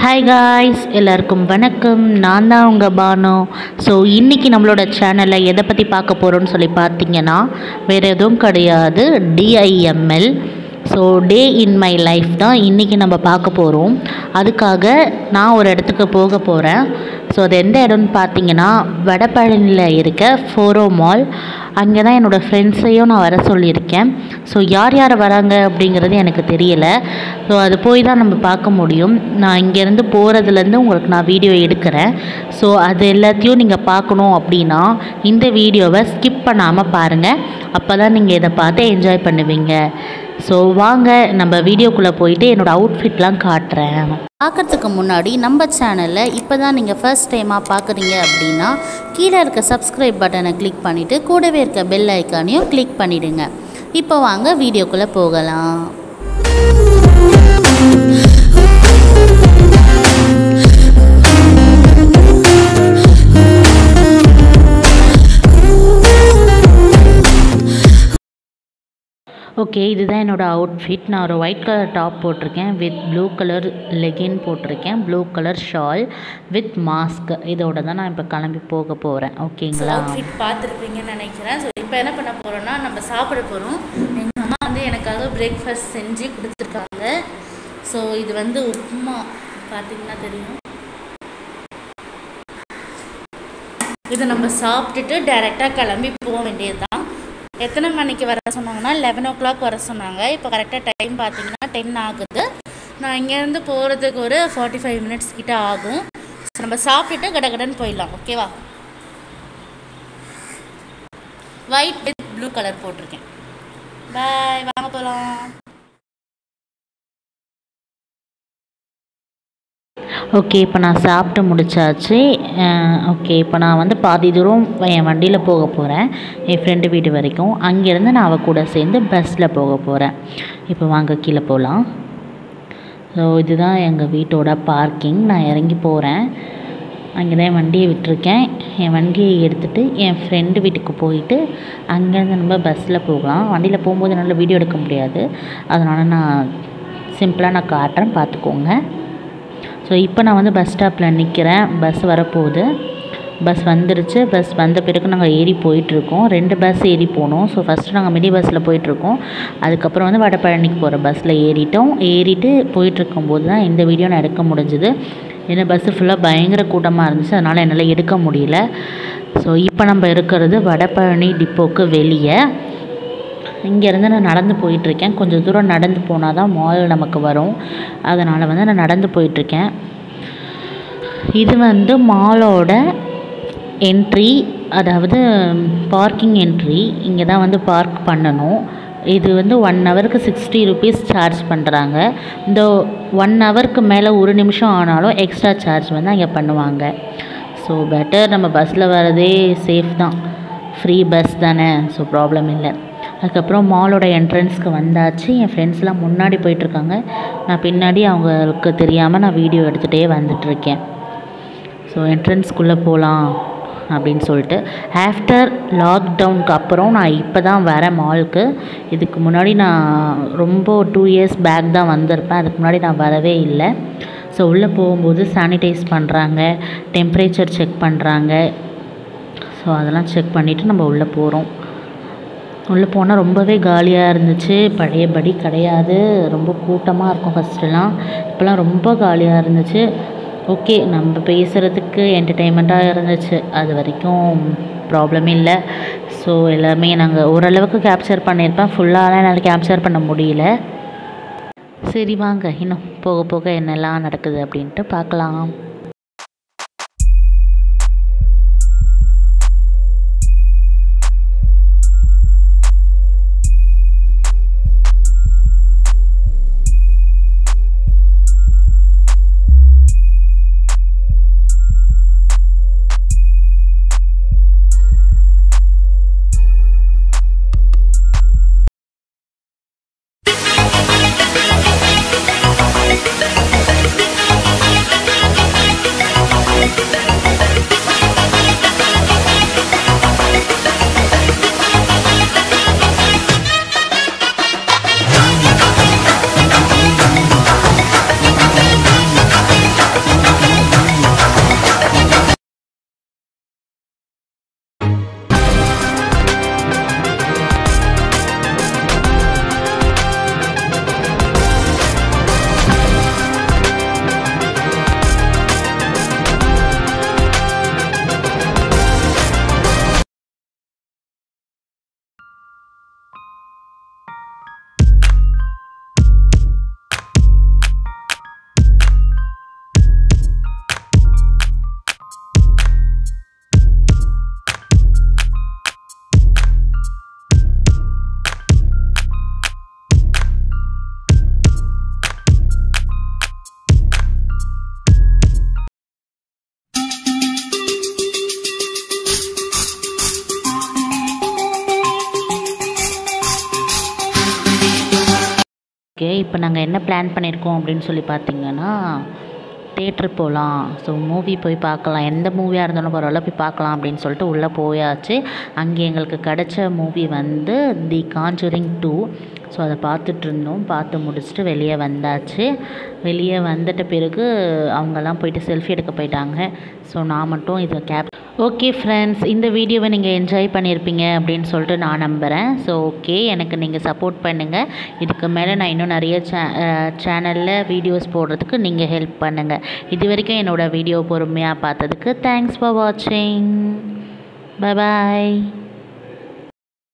Hi guys எல்லாருக்கும் வணக்கம் நான் தான் உங்கள் பானு ஸோ இன்றைக்கி நம்மளோட சேனலில் எதை பற்றி பார்க்க போகிறோம்னு சொல்லி பார்த்தீங்கன்னா வேறு எதுவும் கிடையாது DIML so day in my life தான் இன்றைக்கி நம்ம பார்க்க போகிறோம் அதுக்காக நான் ஒரு இடத்துக்கு போக போகிறேன் ஸோ அது எந்த இடம்னு பார்த்தீங்கன்னா வடபழனியில் இருக்க ஃபோரோ மால் அங்கே தான் என்னோடய ஃப்ரெண்ட்ஸையும் நான் வர சொல்லியிருக்கேன் ஸோ யார் யார் வராங்க அப்படிங்கிறது எனக்கு தெரியலை ஸோ அது போய் தான் நம்ம பார்க்க முடியும் நான் இங்கேருந்து போகிறதுலேருந்து உங்களுக்கு நான் வீடியோ எடுக்கிறேன் ஸோ அது எல்லாத்தையும் நீங்கள் பார்க்கணும் அப்படின்னா இந்த வீடியோவை ஸ்கிப் பண்ணாமல் பாருங்கள் அப்போ தான் நீங்கள் இதை பார்த்து என்ஜாய் பண்ணுவீங்க ஸோ வாங்க நம்ம வீடியோக்குள்ளே போயிட்டு என்னோடய அவுட்ஃபிட்லாம் காட்டுறேன் பார்க்குறதுக்கு முன்னாடி நம்ம சேனலில் இப்போ தான் நீங்கள் ஃபர்ஸ்ட் டைமாக பார்க்குறீங்க அப்படின்னா கீழே இருக்க சப்ஸ்கிரைப் பட்டனை கிளிக் பண்ணிவிட்டு கூடவே இருக்க பெல் ஐக்கானையும் கிளிக் பண்ணிவிடுங்க இப்போ வாங்க வீடியோக்குள்ளே போகலாம் ஓகே இதுதான் என்னோடய அவுட்ஃபிட் நான் ஒரு ஒயிட் கலர் டாப் போட்டிருக்கேன் வித் ப்ளூ கலர் லெகின் போட்டிருக்கேன் blue colour shawl with mask இதோட தான் நான் இப்போ கிளம்பி போக போகிறேன் ஓகேங்களா அவுட்ஃபிட் பார்த்துருப்பீங்கன்னு நினைக்கிறேன் ஸோ இப்போ என்ன பண்ண போகிறோன்னா நம்ம சாப்பிட போகிறோம் எங்கள் அம்மா வந்து எனக்காக பிரேக்ஃபாஸ்ட் செஞ்சு கொடுத்துருக்காங்க ஸோ இது வந்து உப்புமா பார்த்தீங்கன்னா தெரியும் இதை நம்ம சாப்பிட்டுட்டு டைரெக்டாக கிளம்பி போக வேண்டியது தான் எத்தனை மணிக்கு வர சொன்னாங்கன்னா லெவன் ஓ கிளாக் வர சொன்னாங்க இப்போ கரெக்டாக டைம் பார்த்தீங்கன்னா டென் ஆகுது நான் இங்கேருந்து போகிறதுக்கு ஒரு ஃபார்ட்டி ஃபைவ் மினிட்ஸ் கிட்ட ஆகும் ஸோ நம்ம சாப்பிட்டுட்டு கடகடன்னு போயிடலாம் ஓகேவா ஒயிட் வித் ப்ளூ கலர் போட்டிருக்கேன் பாய் வாங்க போகலாம் ஓகே இப்போ நான் சாப்பிட்டு முடிச்சாச்சு ஓகே இப்போ நான் வந்து பாதி தூரம் என் வண்டியில் போக போகிறேன் என் ஃப்ரெண்டு வீடு வரைக்கும் அங்கேருந்து நான் அவள் கூட சேர்ந்து பஸ்ஸில் போக போகிறேன் இப்போ வாங்க கீழே போகலாம் ஸோ இதுதான் எங்கள் வீட்டோட பார்க்கிங் நான் இறங்கி போகிறேன் அங்கே தான் என் வண்டியை விட்டுருக்கேன் என் வண்டியை எடுத்துகிட்டு என் ஃப்ரெண்டு வீட்டுக்கு போயிட்டு அங்கேருந்து நம்ம பஸ்ஸில் போகலாம் வண்டியில் போகும்போது என்னால் வீடியோ எடுக்க முடியாது அதனால் நான் சிம்பிளாக நான் காட்டுறேன் பார்த்துக்கோங்க ஸோ இப்போ நான் வந்து பஸ் ஸ்டாப்பில் நிற்கிறேன் பஸ் வரப்போகுது பஸ் வந்துருச்சு பஸ் வந்த பிறகு நாங்கள் ஏறி போயிட்டுருக்கோம் ரெண்டு பஸ் ஏறி போனோம் ஸோ ஃபஸ்ட்டு நாங்கள் மினி பஸ்ஸில் போயிட்டுருக்கோம் அதுக்கப்புறம் வந்து வடபழனிக்கு போகிற பஸ்ஸில் ஏறிட்டோம் ஏறிட்டு போயிட்டுருக்கும்போது தான் இந்த வீடியோ நான் எடுக்க முடிஞ்சுது ஏன்னா பஸ்ஸு ஃபுல்லாக பயங்கர கூட்டமாக இருந்துச்சு அதனால் என்னால் எடுக்க முடியல ஸோ இப்போ நம்ம இருக்கிறது வடபழனி டிப்போக்கு வெளியே இங்கேருந்து நான் நடந்து போயிட்டுருக்கேன் கொஞ்சம் தூரம் நடந்து போனால் தான் மால் நமக்கு வரும் அதனால் வந்து நான் நடந்து போயிட்டுருக்கேன் இது வந்து மாலோட என்ட்ரி அதாவது பார்க்கிங் என்ட்ரி இங்கே தான் வந்து பார்க் பண்ணணும் இது வந்து ஒன் ஹவருக்கு சிக்ஸ்டி ருபீஸ் சார்ஜ் பண்ணுறாங்க இந்த ஒன் ஹவருக்கு மேலே ஒரு நிமிஷம் ஆனாலும் எக்ஸ்ட்ரா சார்ஜ் வந்து அங்கே பண்ணுவாங்க ஸோ பெட்டர் நம்ம பஸ்ஸில் வரதே சேஃப் தான் ஃப்ரீ பஸ் தானே ஸோ ப்ராப்ளம் இல்லை அதுக்கப்புறம் மாலோட என்ட்ரன்ஸ்க்கு வந்தாச்சு என் ஃப்ரெண்ட்ஸ்லாம் முன்னாடி போயிட்டுருக்காங்க நான் பின்னாடி அவங்களுக்கு தெரியாமல் நான் வீடியோ எடுத்துகிட்டே வந்துட்டுருக்கேன் ஸோ என்ட்ரன்ஸ்குள்ளே போகலாம் அப்படின்னு சொல்லிட்டு ஆஃப்டர் லாக்டவுனுக்கு அப்புறம் நான் இப்போ தான் வரேன் மாலுக்கு இதுக்கு முன்னாடி நான் ரொம்ப டூ இயர்ஸ் பேக் தான் வந்திருப்பேன் அதுக்கு முன்னாடி நான் வரவே இல்லை ஸோ உள்ளே போகும்போது சானிடைஸ் பண்ணுறாங்க டெம்ப்ரேச்சர் செக் பண்ணுறாங்க ஸோ அதெல்லாம் செக் பண்ணிவிட்டு நம்ம உள்ளே போகிறோம் உள்ளே போனால் ரொம்பவே காலியாக இருந்துச்சு பழையபடி கிடையாது ரொம்ப கூட்டமாக இருக்கும் ஃபஸ்ட்டுலாம் இப்போலாம் ரொம்ப காலியாக இருந்துச்சு ஓகே நம்ம பேசுகிறதுக்கு என்டர்டெயின்மெண்ட்டாக இருந்துச்சு அது வரைக்கும் ப்ராப்ளமே இல்லை ஸோ எல்லாமே நாங்கள் ஓரளவுக்கு கேப்சர் பண்ணியிருப்பேன் ஃபுல்லாலாம் என்னால் கேப்சர் பண்ண முடியல சரி வாங்க இன்னும் போக போக என்னெல்லாம் நடக்குது அப்படின்ட்டு பார்க்கலாம் Thank you. இப்போ நாங்கள் என்ன பிளான் பண்ணியிருக்கோம் அப்படின்னு சொல்லி பார்த்தீங்கன்னா தேட்ரு போகலாம் ஸோ மூவி போய் பார்க்கலாம் எந்த மூவியாக இருந்தாலும் பரவாயில்ல போய் பார்க்கலாம் அப்படின்னு சொல்லிட்டு உள்ளே போயாச்சு அங்கே எங்களுக்கு கிடச்ச மூவி வந்து தி காஞ்சூரிங் டூ ஸோ அதை பார்த்துட்டு இருந்தோம் பார்த்து முடிச்சுட்டு வெளியே வந்தாச்சு வெளியே வந்துட்ட பிறகு அவங்கெல்லாம் போயிட்டு செல்ஃபி எடுக்க போயிட்டாங்க ஸோ நான் மட்டும் இதை கேப் ஓகே ஃப்ரெண்ட்ஸ் இந்த வீடியோவை நீங்கள் என்ஜாய் பண்ணியிருப்பீங்க அப்படின்னு சொல்லிட்டு நான் நம்புகிறேன் ஸோ ஓகே எனக்கு நீங்கள் சப்போர்ட் பண்ணுங்கள் இதுக்கு மேலே நான் இன்னும் நிறைய சே சேனலில் வீடியோஸ் போடுறதுக்கு நீங்கள் ஹெல்ப் பண்ணுங்கள் இது வரைக்கும் என்னோடய வீடியோ பொறுமையாக பார்த்ததுக்கு தேங்க்ஸ் ஃபார் வாட்சிங் பாய்